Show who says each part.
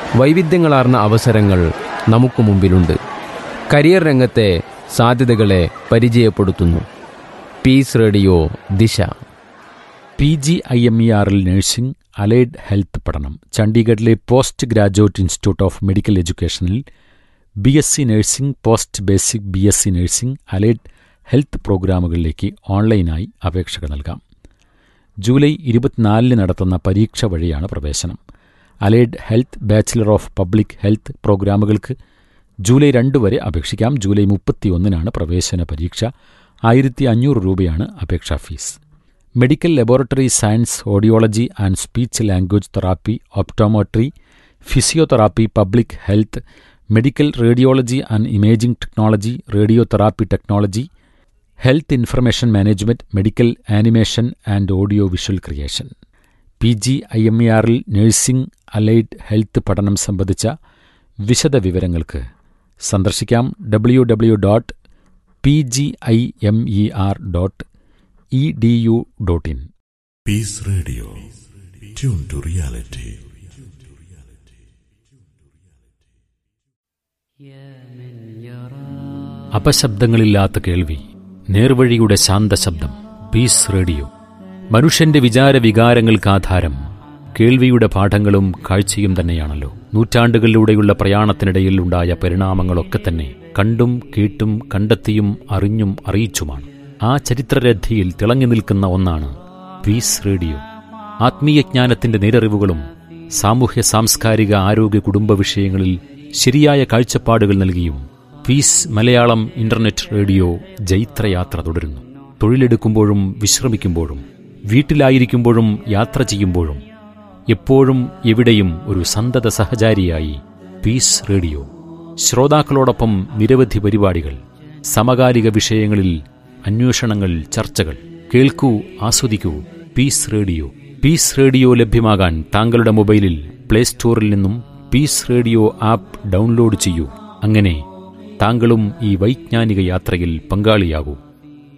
Speaker 1: വൈവിധ്യങ്ങളാർന്ന അവസരങ്ങൾ നമുക്ക് മുമ്പിലുണ്ട് കരിയർ രംഗത്തെ സാധ്യതകളെ പരിചയപ്പെടുത്തുന്നു peace radio Disha
Speaker 2: P G I M E ആറിൽ നഴ്സിംഗ് അലൈഡ് ഹെൽത്ത് പഠനം ചണ്ഡീഗഡിലെ post graduate institute of medical എഡ്യൂക്കേഷനിൽ B S C nursing post basic B S C nursing allied health പ്രോഗ്രാമുകളിലേക്ക് ഓൺലൈനായി അപേക്ഷകൾ നൽകാം ജൂലൈ ഇരുപത്തിനാലിന് നടത്തുന്ന പരീക്ഷ വഴിയാണ് പ്രവേശനം allied health bachelor of public health പ്രോഗ്രാമുകൾക്ക് ജൂലൈ രണ്ട് വരെ അപേക്ഷിക്കാം ജൂലൈ മുപ്പത്തിയൊന്നിനാണ് പ്രവേശന പരീക്ഷ ആയിരത്തി അഞ്ഞൂറ് രൂപയാണ് അപേക്ഷാ fees medical laboratory science audiology and speech language therapy optometry physiotherapy public health medical radiology and imaging technology radio therapy technology health information management medical animation and audio visual creation P G I M E ആറിൽ nursing allied health പഠനം സംബന്ധിച്ച വിശദ വിവരങ്ങൾക്ക് സന്ദർശിക്കാം W W dot P G I M E R dot E D U dot in
Speaker 3: Peace Radio. Tune to reality.
Speaker 2: അപശബ്ദങ്ങളില്ലാത്ത കേൾവി നേർവഴിയുടെ ശാന്തശബ്ദം piece radio മനുഷ്യന്റെ വിചാര വികാരങ്ങൾക്ക് ആധാരം കേൾവിയുടെ പാഠങ്ങളും കാഴ്ചയും തന്നെയാണല്ലോ നൂറ്റാണ്ടുകളിലൂടെയുള്ള പ്രയാണത്തിനിടയിൽ ഉണ്ടായ പരിണാമങ്ങളൊക്കെ തന്നെ കണ്ടും കേട്ടും കണ്ടെത്തിയും അറിഞ്ഞും അറിയിച്ചുമാണ് ആ ചരിത്രരഥിയിൽ തിളങ്ങി നിൽക്കുന്ന ഒന്നാണ് പീസ് റേഡിയോ ആത്മീയജ്ഞാനത്തിന്റെ നേരറിവുകളും സാമൂഹ്യ സാംസ്കാരിക ആരോഗ്യ കുടുംബ വിഷയങ്ങളിൽ ശരിയായ കാഴ്ചപ്പാടുകൾ നൽകിയും പീസ് മലയാളം ഇന്റർനെറ്റ് റേഡിയോ ജൈത്രയാത്ര തുടരുന്നു തൊഴിലെടുക്കുമ്പോഴും വിശ്രമിക്കുമ്പോഴും വീട്ടിലായിരിക്കുമ്പോഴും യാത്ര ചെയ്യുമ്പോഴും എപ്പോഴും എവിടെയും ഒരു സന്തത സഹചാരിയായി പീസ് റേഡിയോ ശ്രോതാക്കളോടൊപ്പം നിരവധി പരിപാടികൾ സമകാലിക വിഷയങ്ങളിൽ അന്വേഷണങ്ങൾ ചർച്ചകൾ കേൾക്കൂ ആസ്വദിക്കൂ പീസ് റേഡിയോ പീസ് റേഡിയോ ലഭ്യമാകാൻ താങ്കളുടെ മൊബൈലിൽ പ്ലേ സ്റ്റോറിൽ നിന്നും പീസ് റേഡിയോ ആപ്പ് ഡൗൺലോഡ് ചെയ്യൂ അങ്ങനെ താങ്കളും ഈ വൈജ്ഞാനിക യാത്രയിൽ പങ്കാളിയാകൂ